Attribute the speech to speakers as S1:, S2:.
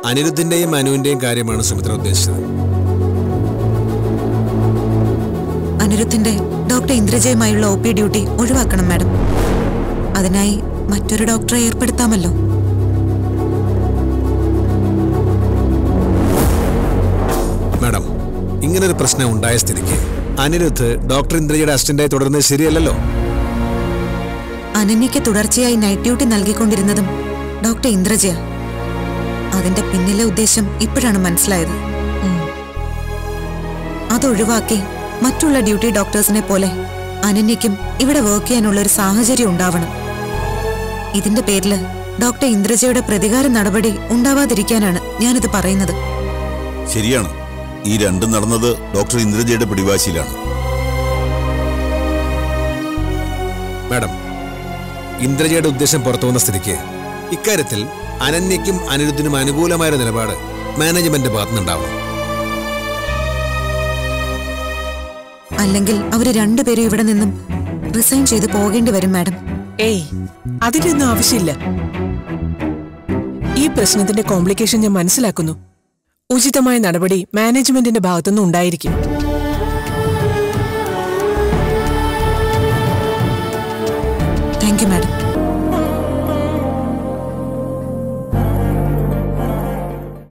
S1: അനിരുദ്ധിന്റെയും മനുവിന്റെയും കാര്യമാണ് സുമിത്ര ഉദ്ദേശിച്ചത്
S2: അനിരുദ്ധിന്റെ ഡോക്ടർ ഇന്ദ്രജയുമായുള്ള ഒ പി ഡ്യൂട്ടി ഒഴിവാക്കണം മാഡം അതിനായി മറ്റൊരു ഡോക്ടറെ ഏർപ്പെടുത്താമല്ലോ
S1: മാഡം ഇങ്ങനൊരു പ്രശ്നം ഉണ്ടായ സ്ഥിതിക്ക് അനിരുദ്ധ് ഡോക്ടർ ഇന്ദ്രജിയുടെ അസിസ്റ്റന്റായി തുടരുന്നത് ശരിയല്ലല്ലോ
S2: അനന്യയ്ക്ക് തുടർച്ചയായി നൈറ്റ് ഡ്യൂട്ടി നൽകിക്കൊണ്ടിരുന്നതും ഡോക്ടർ ഇന്ദ്രജയ അതിന്റെ പിന്നിലെ ഉദ്ദേശം ഇപ്പോഴാണ് മനസ്സിലായത് ഉം. അതൊഴിവാക്കി മറ്റുള്ള ഡ്യൂട്ടി ഡോക്ടേഴ്സിനെ പോലെ അനന്യയ്ക്കും ഇവിടെ വർക്ക് ചെയ്യാനുള്ള ഒരു സാഹചര്യം ഉണ്ടാവണം ഇതിന്റെ പേരില് ഡോക്ടർ ഇന്ദ്രജയുടെ പ്രതികാര നടപടി ഉണ്ടാവാതിരിക്കാനാണ് ഞാനിത് പറയുന്നത്
S3: ശരിയാണ് ഈ രണ്ടും നടന്നത് ഡോക്ടർ ഇന്ദ്രജയുടെ പിടിവാശിയിലാണ്
S1: മാഡം ഇന്ദ്രജിയുടെ ഉദ്ദേശം പുറത്തു വന്ന സ്ഥിതിക്ക് ഇക്കാര്യത്തിൽ അനന്യയ്ക്കും അനിരുദ്ധിനും അനുകൂലമായ ഒരു നിലപാട് മാനേജ്മെന്റ് ഭാഗത്തുനിന്നുണ്ടാവണം
S2: അല്ലെങ്കിൽ അവര് രണ്ടുപേരും ഇവിടെ നിന്നും റിസൈൻ ചെയ്ത് പോകേണ്ടി വരും മാഡം
S4: ഏയ് അതിനൊന്നും ആവശ്യമില്ല ഈ പ്രശ്നത്തിന്റെ കോംപ്ലിക്കേഷൻ ഞാൻ മനസ്സിലാക്കുന്നു ഉചിതമായ നടപടി മാനേജ്മെന്റിന്റെ ഭാഗത്തുനിന്ന് ഉണ്ടായിരിക്കും
S2: താങ്ക് യു മാഡം